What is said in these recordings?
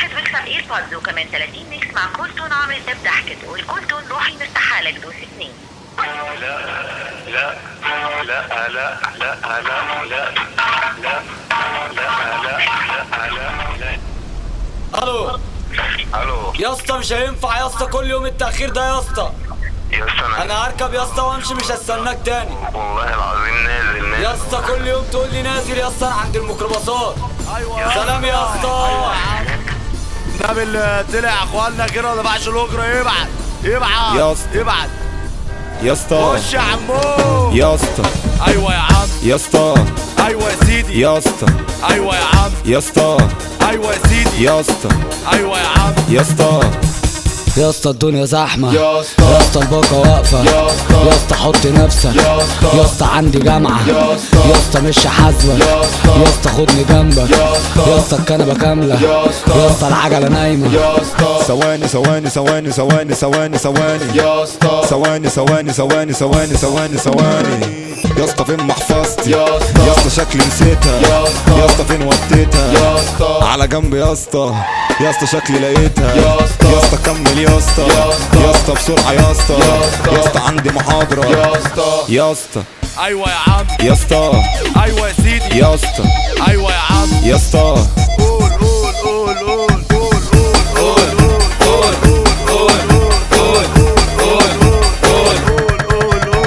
جاهز واكسب ايربودز وكمان 30 ميكس مع كل تون عامل زي ضحكت والكل تون روحي مستحالك دوس اتنين لا لا لا لا لا لا لا لا لا لا لا لا الو الو يا اسطى مش هينفع يا اسطى كل يوم التاخير ده يا اسطى يا اسطى انا انا هركب يا اسطى وامشي مش هستناك تاني والله العظيم نازل يا نازل اسطى كل يوم تقول لي نازل يا اسطى انا عند الميكروباصات سلام يا اسطى النبي اللي طلع اخواننا كده ولا بعش الاجره يبعت يبعت يا اسطى. يبعت يا اسطى خش يا عمو يا اسطى ايوه يا عم يا اسطى ايوه يا سيدي يا اسطى ايوه يا عم يا اسطى ايوه يا سيدي يا اسطى ايوه يا عم يا اسطى يا اسطى الدنيا زحمه يا اسطى. يا اسطى الباقه واقفه يا اسطى. يا اسطى حط نفسك يا اسطى. يا اسطى عندي جامعه يا اسطى. يا اسطى مش حاسبك يا اسطى. يا اسطى خدني جنبك يا اسطى. يا اسطى الكنبه كامله يا اسطى. يا اسطى العجله نايمه يا اسطى ثواني ثواني ثواني ثواني ثواني ثواني يا اسطى ثواني ثواني ثواني ثواني ثواني ثواني يا اسطى فين محفظتي يا اسطى. يا اسطى شكلي نسيتها يا اسطى. يا اسطى فين وديتها يا اسطى. على جنب يا اسطى يا اسطى شكلي لقيتها يا اسطى. يا اسطى كمل يا اسطى يا اسطى. يا اسطى بسرعه يا اسطى يا اسطى. يا اسطى عندي محاضره يا اسطى يا اسطى ايوه يا عم يا اسطى ايوه يا سيدي يا اسطى ايوه يا عم يا اسطى قول قول قول قول قول قول قول قول قول قول قول قول قول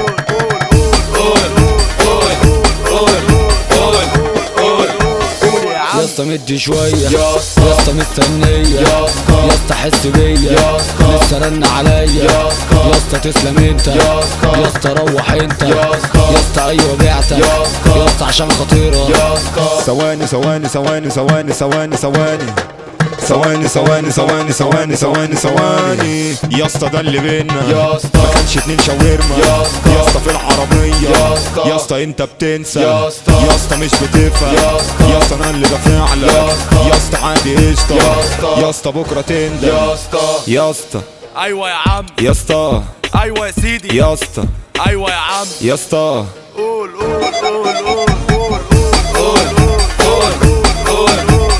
يا اسطى مدي شويه يا اسطى. يا اسطى مستنيه يا اسطى. يا اسطى حس بيا يا اسطى. لسه رن عليا يا اسطى. يا اسطى تسلم انت يا اسطى. يا اسطى روح انت يا اسطى. يا اسطى ايوه بعتك يا اسطى. يا اسطى عشان خطيره يا اسطى ثواني ثواني ثواني ثواني ثواني ثواني ثواني ثواني ثواني ثواني ثواني ثواني يا اسطى ده اللي بينا يا اسطى. ما كانش اتنين شاورما يا اسطى. يا اسطى في العربية يا اسطى. يا اسطى انت بتنسى يا اسطى. يا اسطى مش بتفهم يا اسطى. يا اسطى انا اللي دافع لك يا اسطى. يا اسطى عادي قشطة يا اسطى. يا اسطى بكرة تندم يا اسطى يا اسطى ايوه يا عم يا اسطى ايوه يا سيدي يا اسطى ايوه يا عم يا اسطى قول قول قول قول قول قول قول قول قول